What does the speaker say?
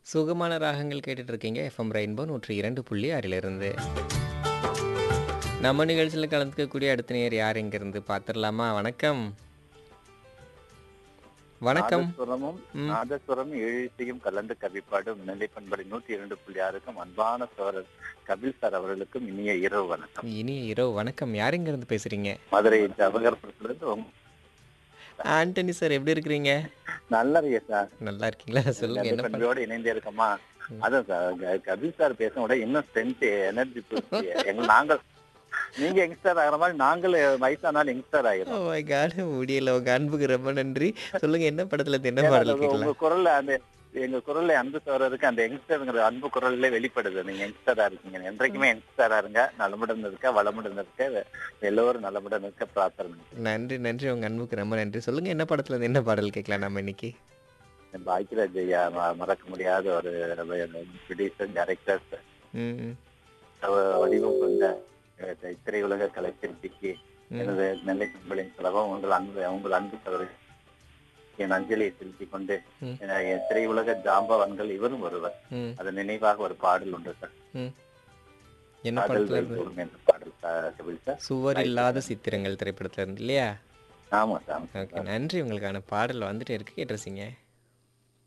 சுகமான ராகங்கள் கேட்டுட்டு இருக்கீங்க எஃப்எம் ரெயின்போ நூற்றி இரண்டு புள்ளி ஆறிலிருந்து நம்ம நிகழ்ச்சியில் கலந்துக்கக்கூடிய அடுத்த நேர் யார் இங்கிருந்து பார்த்துடலாமா வணக்கம் வணக்கம் நாதஸ்வரமும் நாதஸ்வரம் எழுச்சியும் கலந்து கவிப்பாடும் நிலைப்பண்படி நூத்தி இரண்டு புள்ளி ஆறுக்கும் அன்பான சோழர் கபில் சார் அவர்களுக்கும் இனிய இரவு வணக்கம் இனிய இரவு வணக்கம் யார் இங்கிருந்து பேசுறீங்க மதுரை ஜவகர்புரத்திலிருந்து உங்க- ஆண்டனி சார் எப்படி இருக்கிறீங்க நல்லா இருக்கே சார் நல்லா இருக்கீங்களா சொல்லுங்க என்ன பண்ண நிலைப்பண்பையோட இணைந்தே இருக்கமா அதான் சார் க- கபில் சார் பேச விட இன்னும் ஸ்ட்ரென்த் எனர்ஜி எங்க நாங்கள் நீங்க யங்ஸ்டர் ஆகிற மாதிரி நாங்கள் வயசானாலும் யங்ஸ்டர் ஆகிறோம் ஓ மை காட் முடியல உங்க அன்புக்கு ரொம்ப நன்றி சொல்லுங்க என்ன படத்துல இருந்து என்ன பாடல் உங்க கேட்கலாம் குரல்ல அந்த எங்க குரல்ல அன்பு சோழருக்கு அந்த யங்ஸ்டர்ங்கிற அன்பு குரல்ல வெளிப்படுது நீங்க யங்ஸ்டரா இருக்கீங்க என்றைக்குமே யங்ஸ்டரா இருங்க நலமுடன் இருக்க வளமுடன் இருக்க எல்லோரும் நலமுடன் இருக்க பிரார்த்தனை நன்றி நன்றி உங்க அன்புக்கு ரொம்ப நன்றி சொல்லுங்க என்ன படத்துல இருந்து என்ன பாடல் கேட்கலாம் நம்ம இன்னைக்கு பாக்கியராஜ் ஐயா ம- மறக்க முடியாத ஒரு ப்ரொடியூசர் டைரக்டர் ம் ம், வடிவம் கொண்ட அஹ், தி- திரையுலக கலைச்சிற்பிக்கு ம். எனது நெல்லை கும்பலின் செலவம் உங்கள் அன்பு உங்கள் அன்பு சகோதரி என் அஞ்சலியை செலுத்திக் கொண்டு ம். என- என் திரையுலக ஜாம்பவான்கள் இவரும் ஒருவர் ம் அதன் நினைவாக ஒரு பாடல் உண்டு சார் ம் என்ன காதல் படத்துல இருந்து வைத்தோம் என்ற பாடல் சார் கபில் சார் சுவர் இல்லாத சித்திரங்கள் திரைப்படத்துல இருந்து இல்லையா ஆமா சார் ஓகே நன்றி உங்களுக்கான பாடல் வந்துட்டே இருக்கு கேட்டுருச்சிங்க